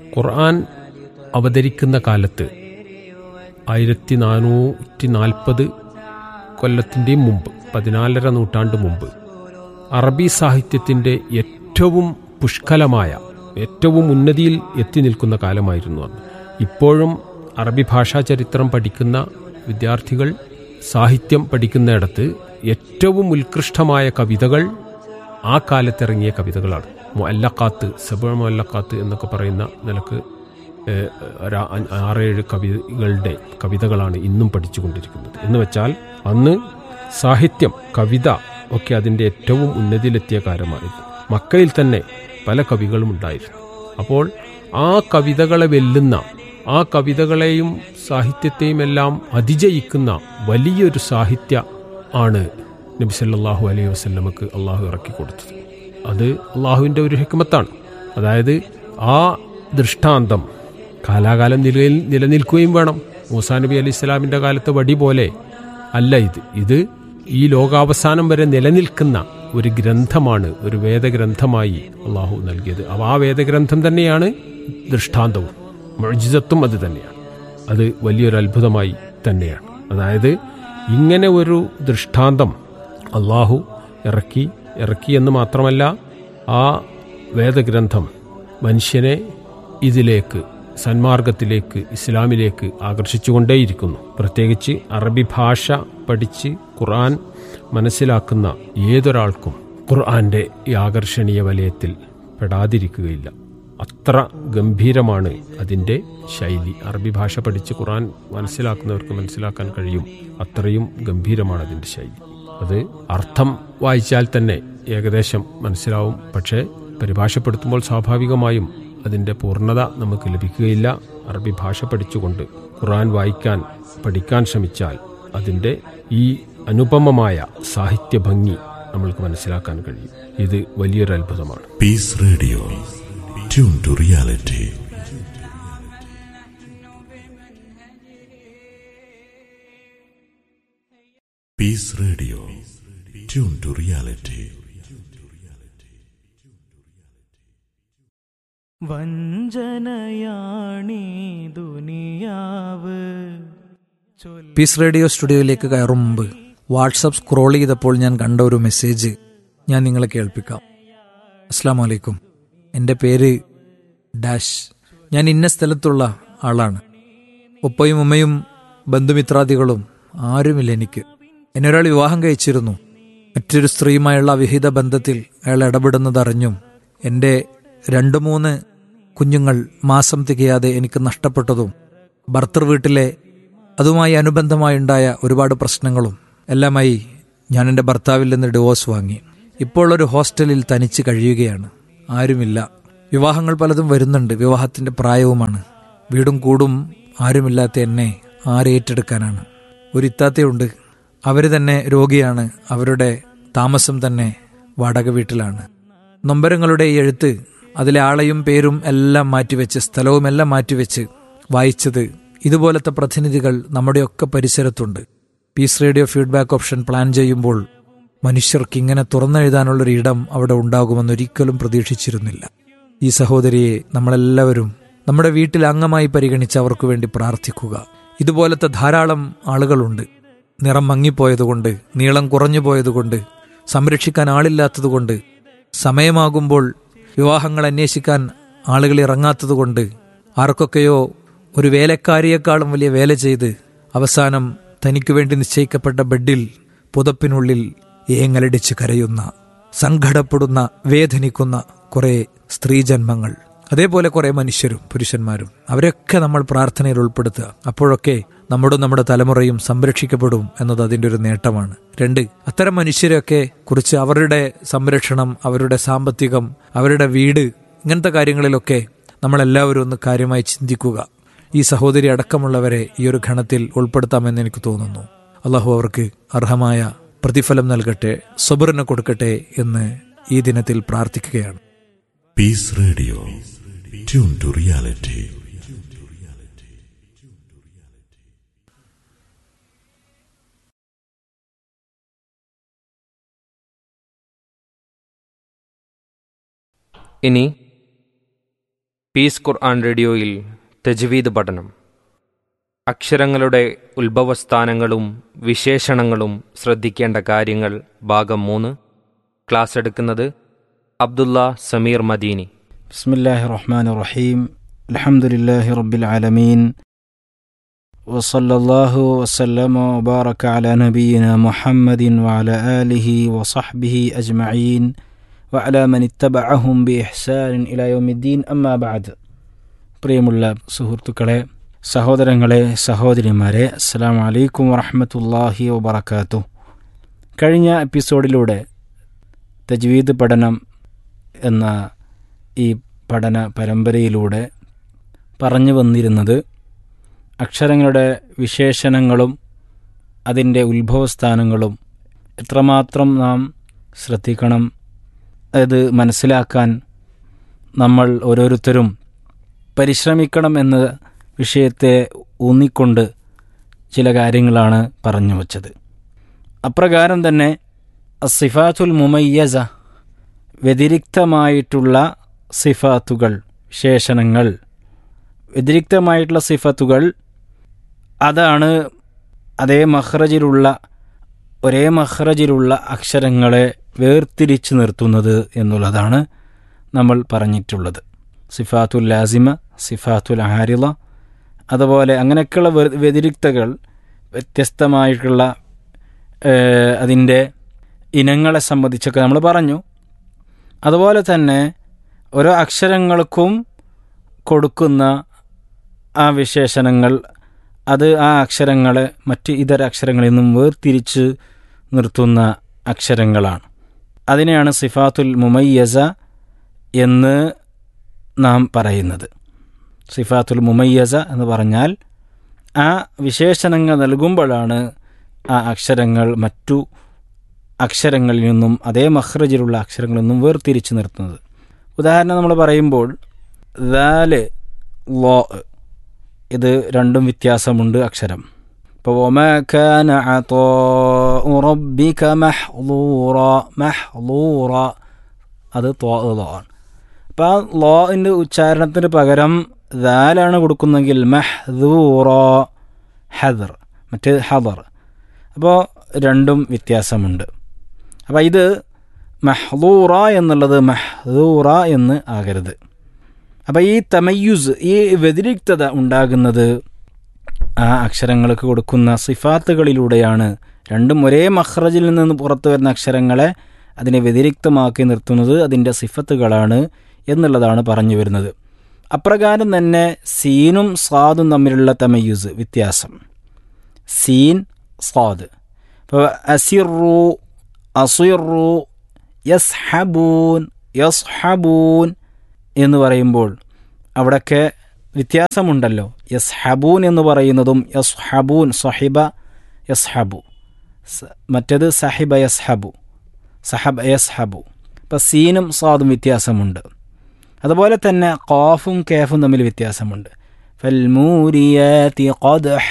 ഖുർആൻ അവതരിക്കുന്ന കാലത്ത് ആയിരത്തി നാനൂറ്റി നാൽപ്പത് കൊല്ലത്തിൻ്റെയും മുമ്പ് പതിനാലര നൂറ്റാണ്ട് മുമ്പ് അറബി സാഹിത്യത്തിൻ്റെ ഏറ്റവും പുഷ്കലമായ ഏറ്റവും ഉന്നതിയിൽ എത്തി നിൽക്കുന്ന കാലമായിരുന്നു അന്ന് ഇപ്പോഴും അറബി ഭാഷാ ചരിത്രം പഠിക്കുന്ന വിദ്യാർത്ഥികൾ സാഹിത്യം പഠിക്കുന്നിടത്ത് ഏറ്റവും ഉത്കൃഷ്ടമായ കവിതകൾ ആ കാലത്തിറങ്ങിയ കവിതകളാണ് മുല്ലക്കാത്ത് സബ മുല്ലക്കാത്ത് എന്നൊക്കെ പറയുന്ന നിലക്ക് ഏഹ്, ഒരു ആ- ആറേഴ് കവികളുടെ കവിതകളാണ് ഇന്നും പഠിച്ചുകൊണ്ടിരിക്കുന്നത് എന്ന് വെച്ചാൽ അന്ന് സാഹിത്യം കവിത ഒക്കെ അതിൻ്റെ ഏറ്റവും ഉന്നതിയിലെത്തിയ കാലമായിരുന്നു മക്കയിൽ തന്നെ പല കവികളും ഉണ്ടായിരുന്നു അപ്പോൾ ആ കവിതകളെ വെല്ലുന്ന ആ കവിതകളെയും സാഹിത്യത്തെയും എല്ലാം അതിജയിക്കുന്ന വലിയൊരു സാഹിത്യ ആണ് നബി സല്ലല്ലാഹു അലൈഹി വസല്ലമക്ക് അള്ളാഹു ഇറക്കി കൊടുത്തത് അത് അള്ളാഹുവിൻ്റെ ഒരു ഹിക്മത്താണ് അതായത് ആ ദൃഷ്ടാന്തം കാലാകാലം നിലയിൽ നിലനിൽക്കുകയും വേണം മൂസാ നബി അലൈഹി ഇസ്ലാമിൻ്റെ കാലത്തെ വടി പോലെ അല്ല ഇത് ഇത് ഈ ലോകാവസാനം വരെ നിലനിൽക്കുന്ന ഒരു ഗ്രന്ഥമാണ് ഒരു വേദഗ്രന്ഥമായി അള്ളാഹു നൽകിയത് അപ്പോൾ ആ വേദഗ്രന്ഥം തന്നെയാണ് ദൃഷ്ടാന്തവും മൊഴിജിതത്വം അത് തന്നെയാണ് അത് വലിയൊരു അത്ഭുതമായി തന്നെയാണ് അതായത് ഇങ്ങനെ ഒരു ദൃഷ്ടാന്തം അള്ളാഹു ഇറക്കി ഇറക്കി എന്ന് മാത്രമല്ല ആ വേദഗ്രന്ഥം മനുഷ്യനെ ഇതിലേക്ക് സന്മാർഗത്തിലേക്ക് ഇസ്ലാമിലേക്ക് ആകർഷിച്ചുകൊണ്ടേയിരിക്കുന്നു പ്രത്യേകിച്ച് അറബി ഭാഷ പഠിച്ച് ഖുർആൻ മനസ്സിലാക്കുന്ന ഏതൊരാൾക്കും ഖുർആന്റെ ഈ ആകർഷണീയ വലയത്തിൽ പെടാതിരിക്കുകയില്ല അത്ര ഗംഭീരമാണ് അതിൻ്റെ ശൈലി അറബി ഭാഷ പഠിച്ച് ഖുർആൻ മനസ്സിലാക്കുന്നവർക്ക് മനസ്സിലാക്കാൻ കഴിയും അത്രയും ഗംഭീരമാണ് അതിൻ്റെ ശൈലി അത് അർത്ഥം വായിച്ചാൽ തന്നെ ഏകദേശം മനസ്സിലാവും പക്ഷേ പരിഭാഷപ്പെടുത്തുമ്പോൾ സ്വാഭാവികമായും അതിൻ്റെ പൂർണ്ണത നമുക്ക് ലഭിക്കുകയില്ല അറബി ഭാഷ പഠിച്ചുകൊണ്ട് ഖുർആൻ വായിക്കാൻ പഠിക്കാൻ ശ്രമിച്ചാൽ അതിൻ്റെ ഈ അനുപമമായ സാഹിത്യ ഭംഗി നമ്മൾക്ക് മനസ്സിലാക്കാൻ കഴിയും ഇത് വലിയൊരു അത്ഭുതമാണ് Peace Radio. Tune to reality. Peace Radio. Tune to reality. വഞ്ചനയാണീ ദുനിയാവ് ചൊല്ല പീസ് റേഡിയോ സ്റ്റുഡിയോയിലേക്ക് കയറും മുമ്പ് വാട്സപ്പ് സ്ക്രോൾ ചെയ്തപ്പോൾ ഞാൻ കണ്ട ഒരു മെസ്സേജ് ഞാൻ നിങ്ങളെ കേൾപ്പിക്കാം അസ്സാം വലൈക്കും എൻ്റെ പേര് ഡാഷ് ഞാൻ ഇന്ന സ്ഥലത്തുള്ള ആളാണ് ഉപ്പയും ഉമ്മയും ബന്ധുമിത്രാദികളും ആരുമില്ല എനിക്ക് എന്നെ ഒരാൾ വിവാഹം കഴിച്ചിരുന്നു മറ്റൊരു സ്ത്രീയുമായുള്ള അവിഹിത ബന്ധത്തിൽ അയാൾ ഇടപെടുന്നതറിഞ്ഞും എൻ്റെ രണ്ട് മൂന്ന് കുഞ്ഞുങ്ങൾ മാസം തികയാതെ എനിക്ക് നഷ്ടപ്പെട്ടതും ഭർത്തൃ വീട്ടിലെ അതുമായി അനുബന്ധമായുണ്ടായ ഒരുപാട് പ്രശ്നങ്ങളും എല്ലാമായി ഞാൻ എൻ്റെ ഭർത്താവിൽ നിന്ന് ഡിവോഴ്സ് വാങ്ങി ഇപ്പോൾ ഒരു ഹോസ്റ്റലിൽ തനിച്ച് കഴിയുകയാണ് ആരുമില്ല വിവാഹങ്ങൾ പലതും വരുന്നുണ്ട് വിവാഹത്തിന്റെ പ്രായവുമാണ് വീടും കൂടും ആരുമില്ലാത്ത എന്നെ ആരേറ്റെടുക്കാനാണ് ഒരു ഇത്താത്തയുണ്ട് അവർ തന്നെ രോഗിയാണ് അവരുടെ താമസം തന്നെ വാടക വീട്ടിലാണ് നൊമ്പരങ്ങളുടെ ഈ എഴുത്ത് അതിലെ ആളെയും പേരും എല്ലാം മാറ്റിവെച്ച് സ്ഥലവും എല്ലാം മാറ്റിവെച്ച് വായിച്ചത് ഇതുപോലത്തെ പ്രതിനിധികൾ നമ്മുടെയൊക്കെ പരിസരത്തുണ്ട് peace radio feedback option plan ചെയ്യുമ്പോൾ മനുഷ്യർക്ക് ഇങ്ങനെ തുറന്നെഴുതാനുള്ളൊരു ഇടം അവിടെ ഉണ്ടാകുമെന്ന് ഒരിക്കലും പ്രതീക്ഷിച്ചിരുന്നില്ല ഈ സഹോദരിയെ നമ്മളെല്ലാവരും നമ്മുടെ വീട്ടിൽ അംഗമായി പരിഗണിച്ച് അവർക്ക് വേണ്ടി പ്രാർത്ഥിക്കുക ഇതുപോലത്തെ ധാരാളം ആളുകളുണ്ട് നിറം മങ്ങിപ്പോയതുകൊണ്ട് നീളം കുറഞ്ഞു പോയതുകൊണ്ട് സംരക്ഷിക്കാൻ ആളില്ലാത്തതുകൊണ്ട് സമയമാകുമ്പോൾ വിവാഹങ്ങൾ അന്വേഷിക്കാൻ ആളുകൾ ഇറങ്ങാത്തതുകൊണ്ട് ആർക്കൊക്കെയോ ഒരു വേലക്കാരിയേക്കാളും വലിയ വേല ചെയ്ത് അവസാനം തനിക്കു വേണ്ടി നിശ്ചയിക്കപ്പെട്ട ബെഡിൽ പുതപ്പിനുള്ളിൽ ഏങ്ങലടിച്ച് കരയുന്ന സങ്കടപ്പെടുന്ന വേദനിക്കുന്ന കുറെ സ്ത്രീജന്മങ്ങൾ അതേപോലെ കുറെ മനുഷ്യരും പുരുഷന്മാരും അവരൊക്കെ നമ്മൾ പ്രാർത്ഥനയിൽ ഉൾപ്പെടുത്തുക അപ്പോഴൊക്കെ നമ്മുടെ നമ്മുടെ തലമുറയും സംരക്ഷിക്കപ്പെടും എന്നത് അതിൻ്റെ ഒരു നേട്ടമാണ് രണ്ട് അത്തരം മനുഷ്യരെയൊക്കെ കുറിച്ച് അവരുടെ സംരക്ഷണം അവരുടെ സാമ്പത്തികം അവരുടെ വീട് ഇങ്ങനത്തെ കാര്യങ്ങളിലൊക്കെ നമ്മളെല്ലാവരും ഒന്ന് കാര്യമായി ചിന്തിക്കുക ഈ സഹോദരി അടക്കമുള്ളവരെ ഈ ഒരു ഘണത്തിൽ ഉൾപ്പെടുത്താമെന്ന് എനിക്ക് തോന്നുന്നു അള്ളാഹു അവർക്ക് അർഹമായ പ്രതിഫലം നൽകട്ടെ സബറിന് കൊടുക്കട്ടെ എന്ന് ഈ ദിനത്തിൽ പ്രാർത്ഥിക്കുകയാണ് Peace Radio. Tune to reality. ഇനി പീസ് ഖുർആൻ റേഡിയോയിൽ തജ്വീദ് പഠനം അക്ഷരങ്ങളുടെ ഉത്ഭവസ്ഥാനങ്ങളും വിശേഷണങ്ങളും ശ്രദ്ധിക്കേണ്ട കാര്യങ്ങൾ ഭാഗം മൂന്ന് ക്ലാസ് എടുക്കുന്നത് അബ്ദുള്ള സമീർ മദീനി بسم الله الرحمن الرحيم الحمد لله رب العالمين وصلى الله وسلم وبارك على نبينا محمد وعلى آله وصحبه أجمعين وعلى من اتبعهم بإحسان إلى يوم الدين أما بعد പ്രിയമുള്ള സുഹൃത്തുക്കളെ സഹോദരങ്ങളെ സഹോദരിമാരെ അസ്സാം വലൈക്കും വറഹമത്തല്ലാഹി വബർക്കാത്തു കഴിഞ്ഞ എപ്പിസോഡിലൂടെ തജ്വീദ് പഠനം എന്ന ഈ പഠന പരമ്പരയിലൂടെ പറഞ്ഞു വന്നിരുന്നത് അക്ഷരങ്ങളുടെ വിശേഷണങ്ങളും അതിൻ്റെ ഉത്ഭവസ്ഥാനങ്ങളും എത്രമാത്രം നാം ശ്രദ്ധിക്കണം അത് മനസ്സിലാക്കാൻ നമ്മൾ ഓരോരുത്തരും പരിശ്രമിക്കണം എന്ന വിഷയത്തെ ഊന്നിക്കൊണ്ട് ചില കാര്യങ്ങളാണ് പറഞ്ഞു വച്ചത് അപ്രകാരം തന്നെ സിഫാത്തുൽ മുമയ്യസ വ്യതിരിക്തമായിട്ടുള്ള സിഫാത്തുകൾ വിശേഷണങ്ങൾ വ്യതിരിക്തമായിട്ടുള്ള സിഫത്തുകൾ അതാണ് അതേ മഹ്റജിലുള്ള ഒരേ മഹ്റജിലുള്ള അക്ഷരങ്ങളെ വേർതിരിച്ച് നിർത്തുന്നത് എന്നുള്ളതാണ് നമ്മൾ പറഞ്ഞിട്ടുള്ളത് സിഫാത്തുൽ ലാസിമ സിഫാത്തുൽ ആരിള അതുപോലെ അങ്ങനെയൊക്കെയുള്ള വ്യ- വ്യതിരിക്തകൾ വ്യത്യസ്തമായിട്ടുള്ള ഏഹ്, അതിൻ്റെ ഇനങ്ങളെ സംബന്ധിച്ചൊക്കെ നമ്മൾ പറഞ്ഞു അതുപോലെ തന്നെ ഓരോ അക്ഷരങ്ങൾക്കും കൊടുക്കുന്ന ആ വിശേഷണങ്ങൾ അത് ആ അക്ഷരങ്ങളെ മറ്റ് ഇതര അക്ഷരങ്ങളിൽ നിന്നും വേർതിരിച്ച് നിർത്തുന്ന അക്ഷരങ്ങളാണ് അതിനെയാണ് സിഫാത്തുൽ മുമയ്യസ എന്ന് നാം പറയുന്നത് സിഫാത്തുൽ മുമയ്യസ എന്ന് പറഞ്ഞാൽ ആ വിശേഷണങ്ങൾ നൽകുമ്പോഴാണ് ആ അക്ഷരങ്ങൾ മറ്റു അക്ഷരങ്ങളിൽ നിന്നും അതേ മഹ്റജിലുള്ള അക്ഷരങ്ങളിൽ നിന്നും വേർതിരിച്ച് നിർത്തുന്നത് ഉദാഹരണം നമ്മൾ പറയുമ്പോൾ ദാല് ലോ ഇത് രണ്ടും വ്യത്യാസമുണ്ട് അക്ഷരം ഇപ്പോൾ ഒമക്കാന റബ്ബിക മഹ്ലൂറ മഹ്ലൂറ അത് തോ ലോ ആണ് അപ്പോൾ ആ ലോൻ്റെ ഉച്ചാരണത്തിന് പകരം ദാലാണ് കൊടുക്കുന്നെങ്കിൽ മഹ്ദൂറ ഹദർ മറ്റേ ഹദർ അപ്പോൾ രണ്ടും വ്യത്യാസമുണ്ട് അപ്പോൾ ഇത് മഹ്ലൂറ എന്നുള്ളത് മഹ്ദൂറ എന്ന് ആകരുത് അപ്പോൾ ഈ തമയ്യുസ് ഈ വ്യതിരിക്തത ഉണ്ടാകുന്നത് ആ അക്ഷരങ്ങൾക്ക് കൊടുക്കുന്ന സിഫാത്തുകളിലൂടെയാണ് രണ്ടും ഒരേ മഹ്റജിൽ നിന്ന് പുറത്തു വരുന്ന അക്ഷരങ്ങളെ അതിനെ വ്യതിരിക്തമാക്കി നിർത്തുന്നത് അതിൻ്റെ സിഫത്തുകളാണ് എന്നുള്ളതാണ് പറഞ്ഞു വരുന്നത് അപ്രകാരം തന്നെ സീനും സ്വാദും തമ്മിലുള്ള തമയ്യുസ് വ്യത്യാസം സീൻ സ്വാദ് ഇപ്പോൾ അസിറു അസിറു യസ്ഹബൂൻ യസ്ഹബൂൻ എന്ന് പറയുമ്പോൾ അവിടൊക്കെ വ്യത്യാസമുണ്ടല്ലോ യസ്ഹബൂൻ എന്ന് പറയുന്നതും യസ്ഹബൂൻ സഹിബ യസ്ഹബു സ- മറ്റേത് സഹിബ യസ്ഹബു സഹബ യസ്ഹബു ഇപ്പം സീനും സ്വാദും വ്യത്യാസമുണ്ട് അതുപോലെ തന്നെ ഖാഫും കേഫും തമ്മിൽ വ്യത്യാസമുണ്ട് ഫൽമൂരിയാതി ഖദ്ഹ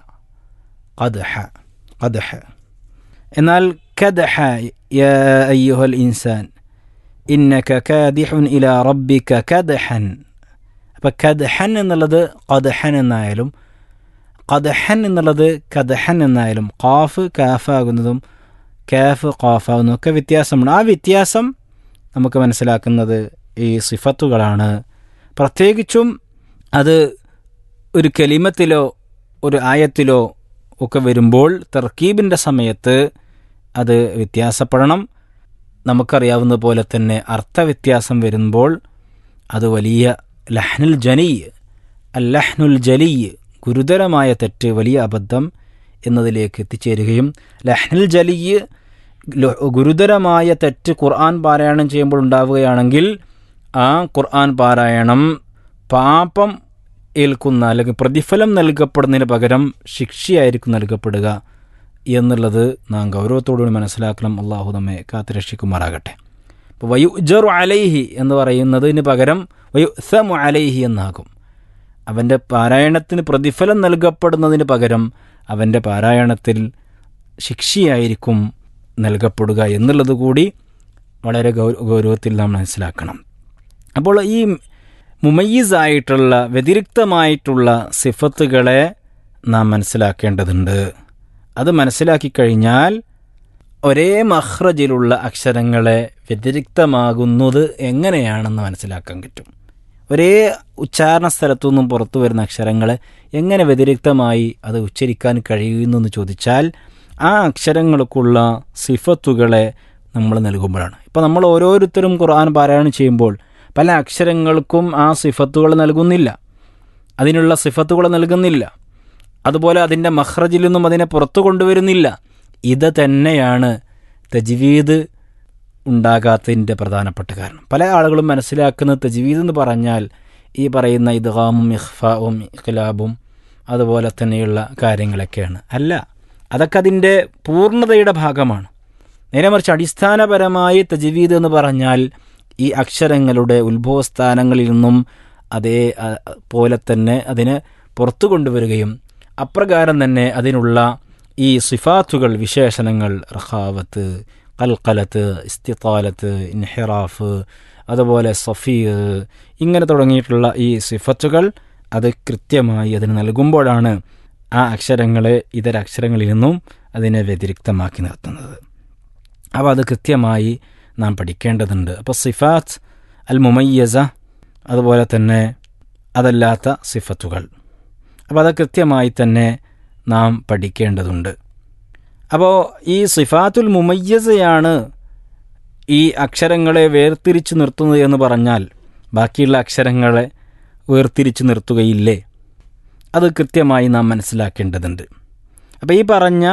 ഖദ്ഹ ഖദ്ഹ എന്നാൽ കദ്ഹ യാ അയ്യുഹൽ ഇൻസാൻ ഇന്നക കാദിഹുൻ ഇല റബ്ബിക കദ്ഹൻ അപ്പം കദ്ഹൻ എന്നുള്ളത് ഖദ്ഹൻ എന്നായാലും ഖദ്ഹൻ എന്നുള്ളത് കദ്ഹൻ എന്നായാലും ഖാഫ് കാഫാകുന്നതും കാഫ് ഖാഫാകുന്നതും ഒക്കെ വ്യത്യാസമുണ്ട് ആ വ്യത്യാസം നമുക്ക് മനസ്സിലാക്കുന്നത് ഈ സിഫത്തുകളാണ് പ്രത്യേകിച്ചും അത് ഒരു കലിമത്തിലോ ഒരു ആയത്തിലോ ഒക്കെ വരുമ്പോൾ തർക്കീബിൻ്റെ സമയത്ത് അത് വ്യത്യാസപ്പെടണം നമുക്കറിയാവുന്ന പോലെ തന്നെ അർത്ഥവ്യത്യാസം വരുമ്പോൾ അത് വലിയ ലഹ്നുൽ ജനീ അൽ ലഹ്നുൽ ജലീ ഗുരുതരമായ തെറ്റ് വലിയ അബദ്ധം എന്നതിലേക്ക് എത്തിച്ചേരുകയും ലഹ്നുൽ ജലീ ലു- ഗുരുതരമായ തെറ്റ് ഖുർആൻ പാരായണം ചെയ്യുമ്പോൾ ഉണ്ടാവുകയാണെങ്കിൽ ആ ഖുർആൻ പാരായണം പാപം ഏൽക്കുന്ന അല്ലെങ്കിൽ പ്രതിഫലം നൽകപ്പെടുന്നതിന് പകരം ശിക്ഷയായിരിക്കും നൽകപ്പെടുക എന്നുള്ളത് നാം ഗൗരവത്തോടുകൂടി മനസ്സിലാക്കണം അള്ളാഹു നമ്മെ കാത്തുരക്ഷിക്കുമാറാകട്ടെ ഇപ്പോൾ വയുജറു അലൈഹി എന്ന് പറയുന്നതിന് പകരം വയുസമു അലൈഹി എന്നാകും അവൻ്റെ പാരായണത്തിന് പ്രതിഫലം നൽകപ്പെടുന്നതിന് പകരം അവൻ്റെ പാരായണത്തിൽ ശിക്ഷയായിരിക്കും നൽകപ്പെടുക എന്നുള്ളത് കൂടി വളരെ ഗൗ ഗൗരവത്തിൽ നാം മനസ്സിലാക്കണം അപ്പോൾ ഈ മുമയ്യിസായിട്ടുള്ള വ്യതിരിക്തമായിട്ടുള്ള സിഫത്തുകളെ നാം മനസ്സിലാക്കേണ്ടതുണ്ട് അത് മനസ്സിലാക്കി കഴിഞ്ഞാൽ ഒരേ മഹ്റജിലുള്ള അക്ഷരങ്ങളെ വ്യതിരിക്തമാകുന്നത് എങ്ങനെയാണെന്ന് മനസ്സിലാക്കാൻ പറ്റും ഒരേ ഉച്ചാരണ സ്ഥലത്തു നിന്നും പുറത്തു വരുന്ന അക്ഷരങ്ങളെ എങ്ങനെ വ്യതിരിക്തമായി അത് ഉച്ചരിക്കാൻ കഴിയുന്നു എന്ന് ചോദിച്ചാൽ ആ അക്ഷരങ്ങൾക്കുള്ള സിഫത്തുകളെ നമ്മൾ നൽകുമ്പോഴാണ് ഇപ്പോൾ നമ്മൾ ഓരോരുത്തരും ഖുർആൻ പാരായണം ചെയ്യുമ്പോൾ പല അക്ഷരങ്ങൾക്കും ആ സിഫത്തുകൾ നൽകുന്നില്ല അതിനുള്ള സിഫത്തുകൾ നൽകുന്നില്ല അതുപോലെ അതിൻ്റെ മഹ്റജിൽ നിന്നും അതിനെ പുറത്തു കൊണ്ടുവരുന്നില്ല ഇത് തന്നെയാണ് തജ്വീദ് ഉണ്ടാകാത്തതിൻ്റെ പ്രധാനപ്പെട്ട കാരണം പല ആളുകളും മനസ്സിലാക്കുന്ന തജ്വീദ് എന്ന് പറഞ്ഞാൽ ഈ പറയുന്ന ഇദ്ഗാമും ഇഖ്ഫാവും ഇഖ്ലാബും അതുപോലെ തന്നെയുള്ള കാര്യങ്ങളൊക്കെയാണ് അല്ല അതൊക്കെ അതിൻ്റെ പൂർണ്ണതയുടെ ഭാഗമാണ് നേരെ മറിച്ച് അടിസ്ഥാനപരമായി തജ്വീദ് എന്ന് പറഞ്ഞാൽ ഈ അക്ഷരങ്ങളുടെ ഉത്ഭവസ്ഥാനങ്ങളിൽ നിന്നും അതേ അ, പോലെ തന്നെ അതിനെ പുറത്തു കൊണ്ടുവരികയും അപ്രകാരം തന്നെ അതിനുള്ള ഈ സിഫാത്തുകൾ വിശേഷണങ്ങൾ റഹാവത്ത് കൽക്കലത്ത് ഇസ്തിത്താലത്ത് ഇൻഹിറാഫ് അതുപോലെ സഫീർ ഇങ്ങനെ തുടങ്ങിയിട്ടുള്ള ഈ സിഫത്തുകൾ അത് കൃത്യമായി അതിന് നൽകുമ്പോഴാണ് ആ അക്ഷരങ്ങളെ ഇതര അക്ഷരങ്ങളിൽ നിന്നും അതിനെ വ്യതിരിക്തമാക്കി നിർത്തുന്നത് അപ്പോൾ അത് കൃത്യമായി നാം പഠിക്കേണ്ടതുണ്ട് അപ്പോൾ സിഫാത്ത് അൽ മുമയ്യസ അതുപോലെ തന്നെ അതല്ലാത്ത സിഫത്തുകൾ അപ്പോൾ അത് കൃത്യമായി തന്നെ നാം പഠിക്കേണ്ടതുണ്ട് അപ്പോൾ ഈ സിഫാത്തുൽ മുമയ്യസയാണ് ഈ അക്ഷരങ്ങളെ വേർതിരിച്ച് നിർത്തുന്നത് എന്ന് പറഞ്ഞാൽ ബാക്കിയുള്ള അക്ഷരങ്ങളെ വേർതിരിച്ച് നിർത്തുകയില്ലേ അത് കൃത്യമായി നാം മനസ്സിലാക്കേണ്ടതുണ്ട് അപ്പോൾ ഈ പറഞ്ഞ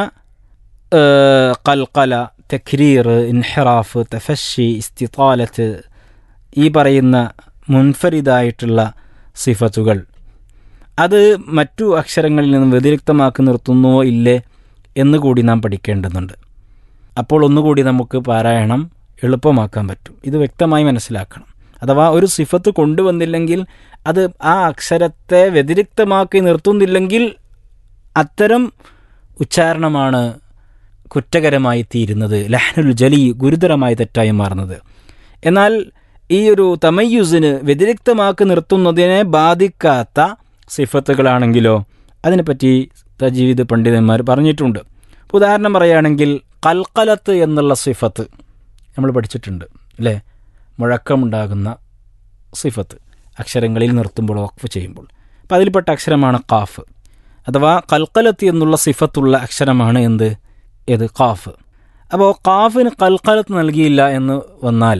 ഏഹ്, കൽക്കല തഖ്രീർ ഇൻഹിറാഫ് തഫഷി ഇസ്തിത്താലത്ത് ഈ പറയുന്ന മുൻഫരിദായിട്ടുള്ള സിഫത്തുകൾ അത് മറ്റു അക്ഷരങ്ങളിൽ നിന്നും വ്യതിരിക്തമാക്കി നിർത്തുന്നുവോ ഇല്ലേ എന്ന് കൂടി നാം പഠിക്കേണ്ടതുണ്ട് അപ്പോൾ ഒന്നുകൂടി നമുക്ക് പാരായണം എളുപ്പമാക്കാൻ പറ്റും ഇത് വ്യക്തമായി മനസ്സിലാക്കണം അഥവാ ഒരു സിഫത്ത് കൊണ്ടുവന്നില്ലെങ്കിൽ അത് ആ അക്ഷരത്തെ വ്യതിരിക്തമാക്കി നിർത്തുന്നില്ലെങ്കിൽ അത്തരം ഉച്ചാരണമാണ് കുറ്റകരമായി തീരുന്നത് ലഹ്നുൽ ജലി ഗുരുതരമായ തെറ്റായി മാറുന്നത് എന്നാൽ ഈ ഒരു തമയ്യുസിന് വ്യതിരിക്തമാക്കി നിർത്തുന്നതിനെ ബാധിക്കാത്ത സിഫത്തുകളാണെങ്കിലോ അതിനെപ്പറ്റി തജീവിദ് പണ്ഡിതന്മാർ പറഞ്ഞിട്ടുണ്ട് ഇപ്പൊ ഉദാഹരണം പറയുകയാണെങ്കിൽ കൽക്കലത്ത് എന്നുള്ള സിഫത്ത് നമ്മൾ പഠിച്ചിട്ടുണ്ട് അല്ലേ മുഴക്കമുണ്ടാകുന്ന സിഫത്ത് അക്ഷരങ്ങളിൽ നിർത്തുമ്പോൾ വഖഫ് ചെയ്യുമ്പോൾ അപ്പോൾ അതിൽപ്പെട്ട അക്ഷരമാണ് കാഫ് അഥവാ കൽക്കലത്ത് എന്നുള്ള സിഫത്തുള്ള അക്ഷരമാണ് എന്ത് ഏത് കാഫ് അപ്പോൾ കാഫിന് കൽക്കലത്ത് നൽകിയില്ല എന്ന് വന്നാൽ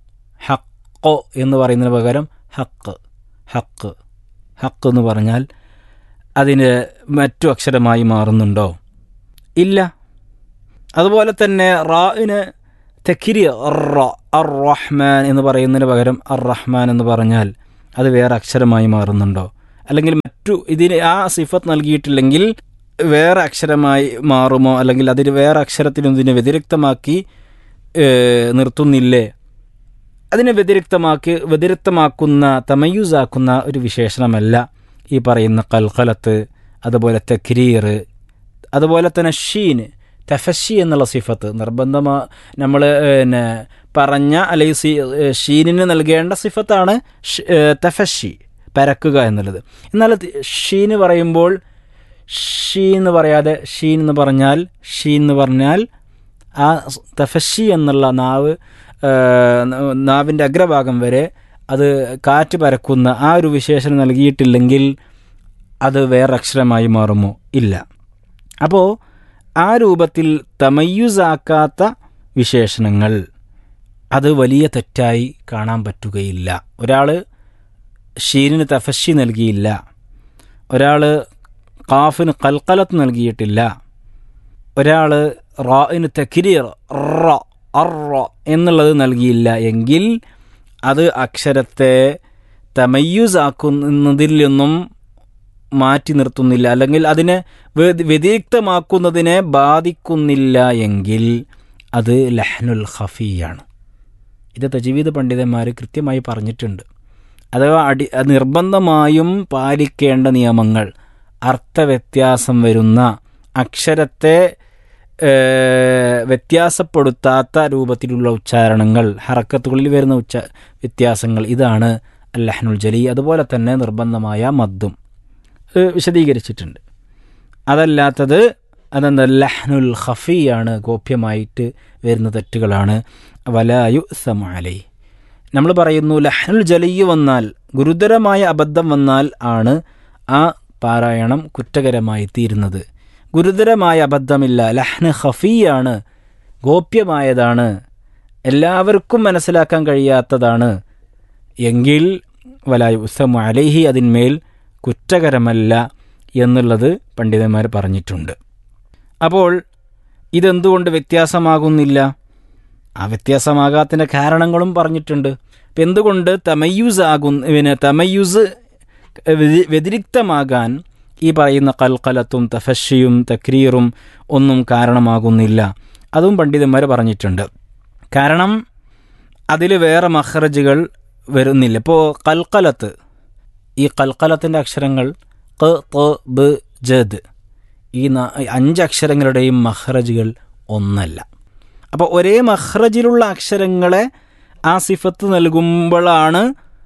ഹക്കോ എന്ന് പറയുന്നതിന് പകരം ഹക്ക് ഹക്ക് ഹക്ക് എന്ന് പറഞ്ഞാൽ അതിന് മറ്റു അക്ഷരമായി മാറുന്നുണ്ടോ ഇല്ല അതുപോലെ തന്നെ റാഇന് തെക്കിരി അർ റഹ്മാൻ എന്ന് പറയുന്നതിന് പകരം അർ റഹ്മാൻ എന്ന് പറഞ്ഞാൽ അത് വേറെ അക്ഷരമായി മാറുന്നുണ്ടോ അല്ലെങ്കിൽ മറ്റു ഇതിന് ആ സിഫത്ത് നൽകിയിട്ടില്ലെങ്കിൽ വേറെ അക്ഷരമായി മാറുമോ അല്ലെങ്കിൽ അതിന് വേറെ അക്ഷരത്തിനും ഇതിനെ വ്യതിരിക്തമാക്കി ഏഹ്, നിർത്തുന്നില്ലേ അതിനെ വ്യതിരിക്തമാക്കി വ്യതിരിക്തമാക്കുന്ന തമയൂസാക്കുന്ന ഒരു വിശേഷണമല്ല ഈ പറയുന്ന കൽക്കലത്ത് അതുപോലെ തക്രീർ അതുപോലെ തന്നെ ഷീന് തഫഷി എന്നുള്ള സിഫത്ത് നിർബന്ധമാ നമ്മൾ പിന്നെ പറഞ്ഞ അല്ലെങ്കിൽ സി ഷീനിന് നൽകേണ്ട സിഫത്താണ് ഷ്- ഏ, തഫഷി പരക്കുക എന്നുള്ളത് എന്നാൽ തി- ഷീന് പറയുമ്പോൾ ഷീ എന്ന് പറയാതെ ഷീൻ എന്ന് പറഞ്ഞാൽ ഷീൻ എന്ന് പറഞ്ഞാൽ ആ സ് തഫഷി എന്നുള്ള നാവ് ആ, ന- നാവിൻ്റെ അഗ്രഭാഗം വരെ അത് കാറ്റ് പരക്കുന്ന ആ ഒരു വിശേഷണം നൽകിയിട്ടില്ലെങ്കിൽ അത് വേറെ അക്ഷരമായി മാറുമോ ഇല്ല അപ്പോൾ ആ രൂപത്തിൽ തമയ്യുസാക്കാത്ത വിശേഷണങ്ങൾ അത് വലിയ തെറ്റായി കാണാൻ പറ്റുകയില്ല ഒരാൾ ഷീനിന് തഫഷി നൽകിയില്ല ഒരാൾ കാഫിന് കൽക്കലത്ത് നൽകിയിട്ടില്ല ഒരാൾ റായിന് തക്കിരീർ റ അറ എന്നുള്ളത് നൽകിയില്ല എങ്കിൽ അത് അക്ഷരത്തെ തമയ്യുസാക്കുന്നതിൽ നിന്നും മാറ്റി നിർത്തുന്നില്ല അല്ലെങ്കിൽ അതിനെ വ്യ- വ്യതിരിക്തമാക്കുന്നതിനെ ബാധിക്കുന്നില്ല എങ്കിൽ അത് ലഹ്നുൽ ഖഫിയാണ് ഇത് തജീവീദ് പണ്ഡിതന്മാർ കൃത്യമായി പറഞ്ഞിട്ടുണ്ട് അഥവാ അടി അത് നിർബന്ധമായും പാലിക്കേണ്ട നിയമങ്ങൾ അർത്ഥവ്യത്യാസം വരുന്ന അക്ഷരത്തെ ഏഹ്, വ്യത്യാസപ്പെടുത്താത്ത രൂപത്തിലുള്ള ഉച്ചാരണങ്ങൾ ഹറക്കത്തുകളിൽ വരുന്ന ഉച്ച വ്യത്യാസങ്ങൾ ഇതാണ് അല്ലഹ്നുൽ ജലി അതുപോലെ തന്നെ നിർബന്ധമായ മദ്ദും ഏഹ് വിശദീകരിച്ചിട്ടുണ്ട് അതല്ലാത്തത് അതെന്താ ലഹ്നുൽ ഖഫിയാണ് ഗോപ്യമായിട്ട് വരുന്ന തെറ്റുകളാണ് വലായു സമലൈ നമ്മൾ പറയുന്നു ലഹ്നുൽ ജലിയ് വന്നാൽ ഗുരുതരമായ അബദ്ധം വന്നാൽ ആണ് ആ പാരായണം കുറ്റകരമായി തീരുന്നത് ഗുരുതരമായ അബദ്ധമില്ല ലഹ്ന് ഖഫിയാണ് ഗോപ്യമായതാണ് എല്ലാവർക്കും മനസ്സിലാക്കാൻ കഴിയാത്തതാണ് എങ്കിൽ വലായു ഉസമു അലൈഹി അതിന്മേൽ കുറ്റകരമല്ല എന്നുള്ളത് പണ്ഡിതന്മാർ പറഞ്ഞിട്ടുണ്ട് അപ്പോൾ ഇതെന്തുകൊണ്ട് വ്യത്യാസമാകുന്നില്ല ആ വ്യത്യാസമാകാത്തതിൻ്റെ കാരണങ്ങളും പറഞ്ഞിട്ടുണ്ട് ഇപ്പം എന്തുകൊണ്ട് തമയ്യൂസ് ആകുന്ന പിന്നെ തമയ്യൂസ് വ്യതി- വ്യതിരിക്തമാകാൻ ഈ പറയുന്ന കൽക്കലത്തും തഫഷിയും തക്രീറും ഒന്നും കാരണമാകുന്നില്ല അതും പണ്ഡിതന്മാർ പറഞ്ഞിട്ടുണ്ട് കാരണം അതിൽ വേറെ മഹ്റജുകൾ വരുന്നില്ല ഇപ്പോൾ കൽക്കലത്ത് ഈ കൽക്കലത്തിൻ്റെ അക്ഷരങ്ങൾ ക ത ബ് ജദ് ഈ ന- ഈ അഞ്ച് അക്ഷരങ്ങളുടെയും മഹ്റജുകൾ ഒന്നല്ല അപ്പോൾ ഒരേ മഹ്റജിലുള്ള അക്ഷരങ്ങളെ ആ സിഫത്ത് നൽകുമ്പോഴാണ്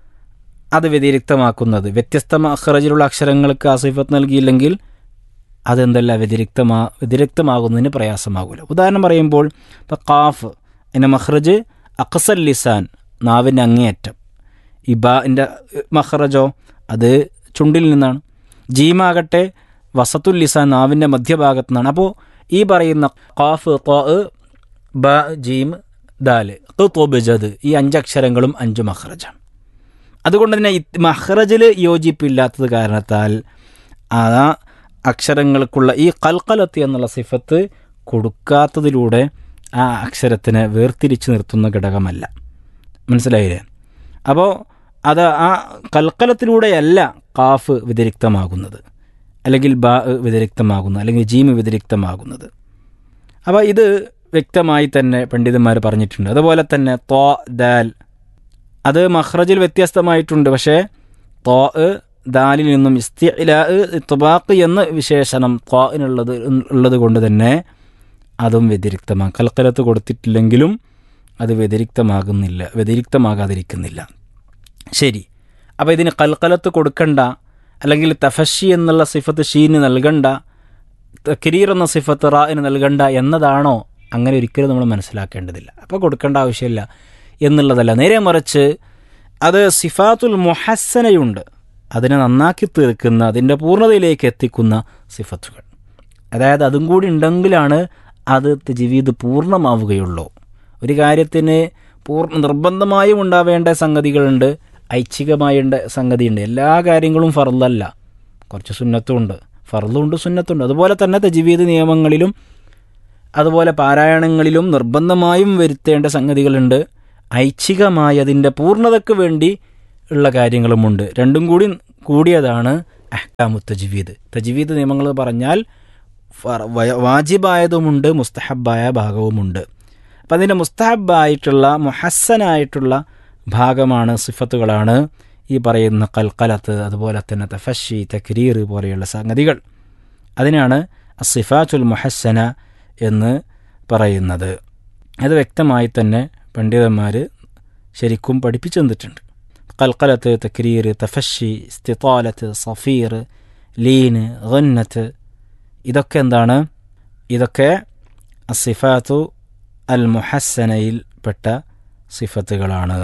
അത് വ്യതിരിക്തമാക്കുന്നത് വ്യത്യസ്ത മഹ്റജിലുള്ള അക്ഷരങ്ങൾക്ക് ആ സിഫത്ത് നൽകിയില്ലെങ്കിൽ അതെന്തല്ല വ്യതിരിക്തമാ വ്യതിരിക്തമാകുന്നതിന് പ്രയാസമാകില്ല ഉദാഹരണം പറയുമ്പോൾ ഇപ്പോൾ കാഫ് അതിൻ്റെ മഹ്റജ് അക്സൽ ലിസാൻ നാവിൻ്റെ അങ്ങേയറ്റം ഇബാൻ്റെ മഹ്റജോ അത് ചുണ്ടിൽ നിന്നാണ് ജീമാകട്ടെ വസത്തുൽ ലിസാൻ നാവിൻ്റെ മധ്യഭാഗത്തു നിന്നാണ് അപ്പോൾ ഈ പറയുന്ന കാഫ് ത്വാ ബ ജീം ദാല് തൊബജത് ഈ അഞ്ചക്ഷരങ്ങളും അഞ്ച് മഹ്റജാണ് അതുകൊണ്ട് തന്നെ ഇത് മഹ്റജിൽ യോജിപ്പില്ലാത്തത് കാരണത്താൽ ആ അക്ഷരങ്ങൾക്കുള്ള ഈ കൽക്കലത്ത് എന്നുള്ള സിഫത്ത് കൊടുക്കാത്തതിലൂടെ ആ അക്ഷരത്തിനെ വേർതിരിച്ച് നിർത്തുന്ന ഘടകമല്ല മനസ്സിലായില്ലേ അപ്പോൾ അത് ആ കൽക്കലത്തിലൂടെയല്ല കാഫ് വ്യതിരിക്തമാകുന്നത് അല്ലെങ്കിൽ ബ വ്യതിരിക്തമാകുന്നത് അല്ലെങ്കിൽ ജീം വ്യതിരിക്തമാകുന്നത് അപ്പോൾ ഇത് വ്യക്തമായി തന്നെ പണ്ഡിതന്മാർ പറഞ്ഞിട്ടുണ്ട് അതുപോലെ തന്നെ തോ ദാൽ അത് മഹ്റജിൽ വ്യത്യസ്തമായിട്ടുണ്ട് പക്ഷേ തോ ദാലിൽ നിന്നും ഇസ്തില തുബാക്ക് എന്ന വിശേഷണം ത്വാഇനുള്ളത് ഉള്ളത് കൊണ്ട് തന്നെ അതും വ്യതിരിക്തമാണ് കൽക്കലത്ത് കൊടുത്തിട്ടില്ലെങ്കിലും അത് വ്യതിരിക്തമാകുന്നില്ല വ്യതിരിക്തമാകാതിരിക്കുന്നില്ല ശരി അപ്പോൾ ഇതിന് കൽക്കലത്ത് കൊടുക്കണ്ട അല്ലെങ്കിൽ തഫഷി എന്നുള്ള സിഫത്ത് ഷീന് നൽകണ്ട കരീർ എന്ന സിഫത്ത് റാന് നൽകണ്ട എന്നതാണോ അങ്ങനെ ഒരിക്കലും നമ്മൾ മനസ്സിലാക്കേണ്ടതില്ല അപ്പോൾ കൊടുക്കേണ്ട ആവശ്യമില്ല എന്നുള്ളതല്ല നേരെ മറിച്ച് അത് സിഫാത്തുൽ മുഹസ്സനയുണ്ട് അതിനെ നന്നാക്കി തീർക്കുന്ന അതിൻ്റെ പൂർണ്ണതയിലേക്ക് എത്തിക്കുന്ന സിഫത്തുകൾ അതായത് അതും കൂടി ഉണ്ടെങ്കിലാണ് അത് ജീവിത് പൂർണ്ണമാവുകയുള്ളൂ ഒരു കാര്യത്തിന് പൂർണ്ണ നിർബന്ധമായും ഉണ്ടാവേണ്ട സംഗതികളുണ്ട് ഐച്ഛികമായുണ്ട സംഗതിയുണ്ട് എല്ലാ കാര്യങ്ങളും ഫർദല്ല കുറച്ച് സുന്നത്തുമുണ്ട് ഫർദുണ്ട് സുന്നത്തുണ്ട് അതുപോലെ തന്നെ തജീവീദ് നിയമങ്ങളിലും അതുപോലെ പാരായണങ്ങളിലും നിർബന്ധമായും വരുത്തേണ്ട സംഗതികളുണ്ട് ഐച്ഛികമായി അതിൻ്റെ പൂർണ്ണതയ്ക്ക് വേണ്ടി ഉള്ള കാര്യങ്ങളുമുണ്ട് രണ്ടും കൂടി കൂടിയതാണ് അഹ്കാമു തജ്വീദ് തജ്വീദ് നിയമങ്ങൾ പറഞ്ഞാൽ ഫർ- വയ- വാജിബായതുമുണ്ട് മുസ്തഹബായ ഭാഗവുമുണ്ട് അപ്പം അതിൻ്റെ മുസ്തഹബായിട്ടുള്ള മുഹസ്സനായിട്ടുള്ള ഭാഗമാണ് സിഫത്തുകളാണ് ഈ പറയുന്ന കൽക്കലത്ത് അതുപോലെ തന്നെ തഫഷി തക്രീർ പോലെയുള്ള സംഗതികൾ അതിനാണ് അസിഫാത്തുൽ മുഹസ്സന എന്ന് പറയുന്നത് അത് വ്യക്തമായി തന്നെ പണ്ഡിതന്മാർ ശരിക്കും പഠിപ്പിച്ചു തന്നിട്ടുണ്ട് കൽക്കലത്ത് തക്രീർ തഫഷി സ്തിത്താലത്ത് സഫീർ ലീന് ഗന്നത്ത് ഇതൊക്കെ എന്താണ് ഇതൊക്കെ അസിഫാത്തു അൽ മുഹസ്സനയിൽ പെട്ട സിഫത്തുകളാണ്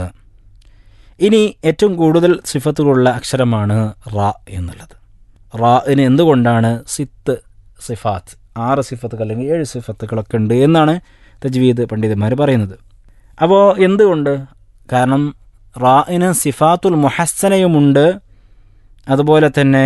ഇനി ഏറ്റവും കൂടുതൽ സിഫത്തുകളുള്ള അക്ഷരമാണ് റാ എന്നുള്ളത് റാഇന് എന്തുകൊണ്ടാണ് സിത്ത് സിഫാത്ത് ആറ് സിഫത്തുകൾ അല്ലെങ്കിൽ ഏഴ് സിഫത്തുകളൊക്കെ ഉണ്ട് എന്നാണ് തജ്വീദ് പണ്ഡിതന്മാർ പറയുന്നത് അപ്പോൾ എന്തുകൊണ്ട് കാരണം റാഇന് സിഫാത്തുൽ മുഹസ്സനയുമുണ്ട് അതുപോലെ തന്നെ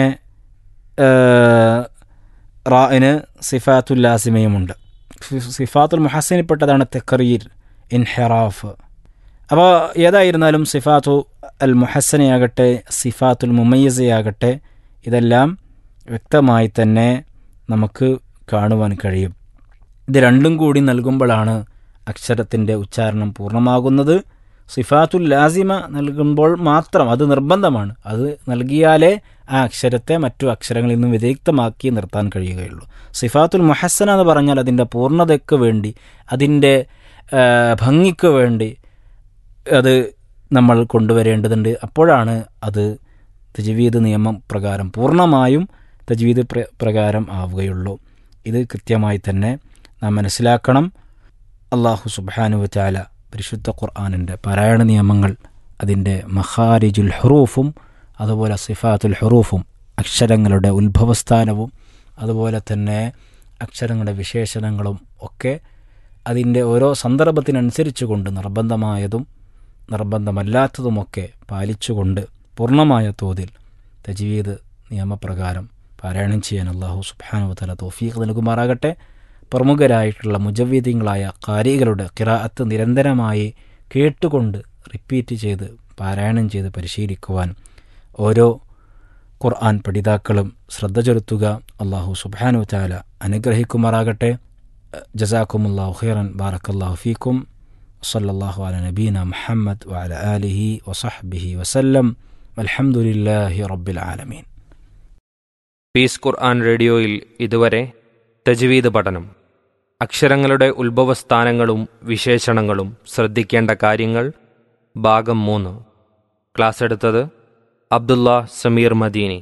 ഏഹ്, റാഇന് സിഫാത്തുൽ ലാസിമയുമുണ്ട് സി- സിഫാത്തുൽ മുഹസ്സിനിൽപ്പെട്ടതാണ് തെക്കറീർ ഇൻഹെറാഫ് അപ്പോൾ ഏതായിരുന്നാലും സിഫാത്തു അൽ മുഹസ്സനയാകട്ടെ സിഫാത്തുൽ മുമയ്യസയാകട്ടെ ഇതെല്ലാം വ്യക്തമായി തന്നെ നമുക്ക് കാണുവാൻ കഴിയും ഇത് രണ്ടും കൂടി നൽകുമ്പോഴാണ് അക്ഷരത്തിൻ്റെ ഉച്ചാരണം പൂർണ്ണമാകുന്നത് സിഫാത്തുൽ ലാസിമ നൽകുമ്പോൾ മാത്രം അത് നിർബന്ധമാണ് അത് നൽകിയാലേ ആ അക്ഷരത്തെ മറ്റു അക്ഷരങ്ങളിൽ നിന്നും വ്യതിരിക്തമാക്കി നിർത്താൻ കഴിയുകയുള്ളൂ സിഫാത്തുൽ മുഹസ്സന എന്ന് പറഞ്ഞാൽ അതിൻ്റെ പൂർണ്ണതയ്ക്ക് വേണ്ടി അതിൻ്റെ ആ, ഭംഗിക്ക് വേണ്ടി അത് നമ്മൾ കൊണ്ടുവരേണ്ടതുണ്ട് അപ്പോഴാണ് അത് തജ്വീദ് നിയമം പ്രകാരം പൂർണ്ണമായും തജ്വീദ് പ്ര പ്രകാരം ആവുകയുള്ളൂ ഇത് കൃത്യമായി തന്നെ നാം മനസ്സിലാക്കണം അള്ളാഹു സുബാനു ചാല പരിശുദ്ധ ഖുർആാനിൻ്റെ പാരായണ നിയമങ്ങൾ അതിൻ്റെ മഹാരിജുൽ ഹുറൂഫും അതുപോലെ സിഫാത്തുൽ ഹുറൂഫും അക്ഷരങ്ങളുടെ ഉത്ഭവസ്ഥാനവും അതുപോലെ തന്നെ അക്ഷരങ്ങളുടെ വിശേഷണങ്ങളും ഒക്കെ അതിൻ്റെ ഓരോ സന്ദർഭത്തിനനുസരിച്ച് കൊണ്ട് നിർബന്ധമായതും നിർബന്ധമല്ലാത്തതുമൊക്കെ പാലിച്ചുകൊണ്ട് പൂർണ്ണമായ തോതിൽ തജ്വീദ് നിയമപ്രകാരം പാരായണം ചെയ്യാൻ അള്ളാഹു സുബാനു തല തോഫീഖ് നൽകുമാറാകട്ടെ പ്രമുഖരായിട്ടുള്ള മുജവീദ്യങ്ങളായ കാരികളുടെ കിറാഅത്ത് നിരന്തരമായി കേട്ടുകൊണ്ട് റിപ്പീറ്റ് ചെയ്ത് പാരായണം ചെയ്ത് പരിശീലിക്കുവാൻ ഓരോ ഖുർആൻ പഠിതാക്കളും ശ്രദ്ധ ചെലുത്തുക അള്ളാഹു സുബാനു ചാല അനുഗ്രഹിക്കുമാറാകട്ടെ ജസാക്കുമുല്ലാഹു ഖൈറൻ ബാറക്കല്ലാഹു ഫീക്കും വസല്ലല്ലാഹു അല നബീന മുഹമ്മദ് വഅല ആലിഹി വസഹ്ബിഹി വസല്ലം അൽഹംദുലില്ലാഹി റബ്ബിൽ ആലമീൻ പീസ് ഖുർആൻ റേഡിയോയിൽ ഇതുവരെ തജ്വീദ് പഠനം അക്ഷരങ്ങളുടെ ഉത്ഭവസ്ഥാനങ്ങളും വിശേഷണങ്ങളും ശ്രദ്ധിക്കേണ്ട കാര്യങ്ങൾ ഭാഗം മൂന്ന് ക്ലാസ് എടുത്തത് അബ്ദുള്ള സമീർ മദീനി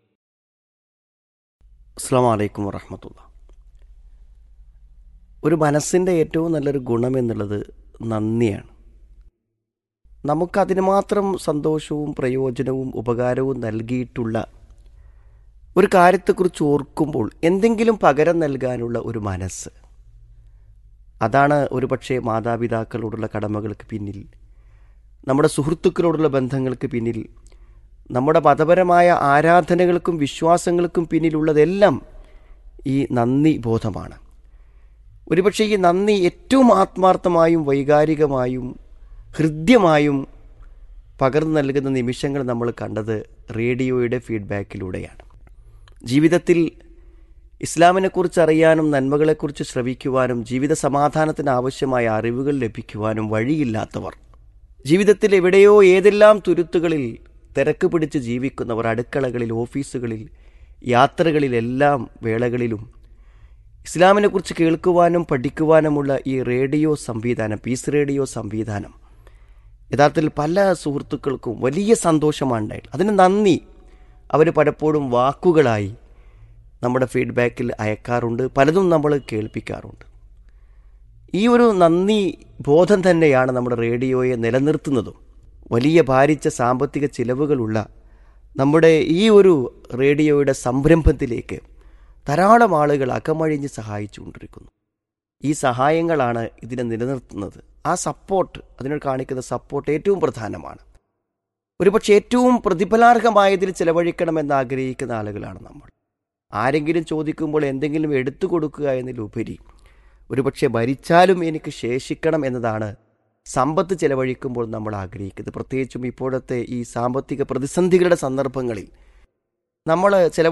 അസ്സാം വലൈക്കും വറഹമത്തുള്ള ഒരു മനസ്സിൻ്റെ ഏറ്റവും നല്ലൊരു ഗുണം എന്നുള്ളത് നന്ദിയാണ് നമുക്കതിന് മാത്രം സന്തോഷവും പ്രയോജനവും ഉപകാരവും നൽകിയിട്ടുള്ള ഒരു കാര്യത്തെക്കുറിച്ച് ഓർക്കുമ്പോൾ എന്തെങ്കിലും പകരം നൽകാനുള്ള ഒരു മനസ്സ് അതാണ് ഒരുപക്ഷെ മാതാപിതാക്കളോടുള്ള കടമകൾക്ക് പിന്നിൽ നമ്മുടെ സുഹൃത്തുക്കളോടുള്ള ബന്ധങ്ങൾക്ക് പിന്നിൽ നമ്മുടെ മതപരമായ ആരാധനകൾക്കും വിശ്വാസങ്ങൾക്കും പിന്നിലുള്ളതെല്ലാം ഈ നന്ദി ബോധമാണ് ഒരുപക്ഷെ ഈ നന്ദി ഏറ്റവും ആത്മാർത്ഥമായും വൈകാരികമായും ഹൃദ്യമായും പകർന്നു നൽകുന്ന നിമിഷങ്ങൾ നമ്മൾ കണ്ടത് റേഡിയോയുടെ ഫീഡ്ബാക്കിലൂടെയാണ് ജീവിതത്തിൽ ഇസ്ലാമിനെക്കുറിച്ച് അറിയാനും നന്മകളെക്കുറിച്ച് ശ്രവിക്കുവാനും ജീവിത സമാധാനത്തിന് ആവശ്യമായ അറിവുകൾ ലഭിക്കുവാനും വഴിയില്ലാത്തവർ ജീവിതത്തിൽ എവിടെയോ ഏതെല്ലാം തുരുത്തുകളിൽ തിരക്ക് പിടിച്ച് ജീവിക്കുന്നവർ അടുക്കളകളിൽ ഓഫീസുകളിൽ യാത്രകളിലെല്ലാം വേളകളിലും ഇസ്ലാമിനെക്കുറിച്ച് കേൾക്കുവാനും പഠിക്കുവാനുമുള്ള ഈ റേഡിയോ സംവിധാനം പീസ് റേഡിയോ സംവിധാനം യഥാർത്ഥത്തിൽ പല സുഹൃത്തുക്കൾക്കും വലിയ സന്തോഷമാണ് ഉണ്ടായത് അതിന് നന്ദി അവർ പലപ്പോഴും വാക്കുകളായി നമ്മുടെ ഫീഡ്ബാക്കിൽ അയക്കാറുണ്ട് പലതും നമ്മൾ കേൾപ്പിക്കാറുണ്ട് ഈ ഒരു നന്ദി ബോധം തന്നെയാണ് നമ്മുടെ റേഡിയോയെ നിലനിർത്തുന്നതും വലിയ ഭാരിച്ച സാമ്പത്തിക ചിലവുകളുള്ള നമ്മുടെ ഈ ഒരു റേഡിയോയുടെ സംരംഭത്തിലേക്ക് ധാരാളം ആളുകൾ അകമഴിഞ്ഞ് സഹായിച്ചുകൊണ്ടിരിക്കുന്നു ഈ സഹായങ്ങളാണ് ഇതിനെ നിലനിർത്തുന്നത് ആ സപ്പോർട്ട് അതിനോട് കാണിക്കുന്ന സപ്പോർട്ട് ഏറ്റവും പ്രധാനമാണ് ഒരുപക്ഷെ ഏറ്റവും പ്രതിഫലാർഹമായതിൽ ചെലവഴിക്കണമെന്ന് ആഗ്രഹിക്കുന്ന ആളുകളാണ് നമ്മൾ ആരെങ്കിലും ചോദിക്കുമ്പോൾ എന്തെങ്കിലും എടുത്തു കൊടുക്കുക എന്നതിലുപരി ഒരുപക്ഷെ ഭരിച്ചാലും എനിക്ക് ശേഷിക്കണം എന്നതാണ് സമ്പത്ത് ചെലവഴിക്കുമ്പോൾ നമ്മൾ ആഗ്രഹിക്കുന്നത് പ്രത്യേകിച്ചും ഇപ്പോഴത്തെ ഈ സാമ്പത്തിക പ്രതിസന്ധികളുടെ സന്ദർഭങ്ങളിൽ നമ്മൾ ചില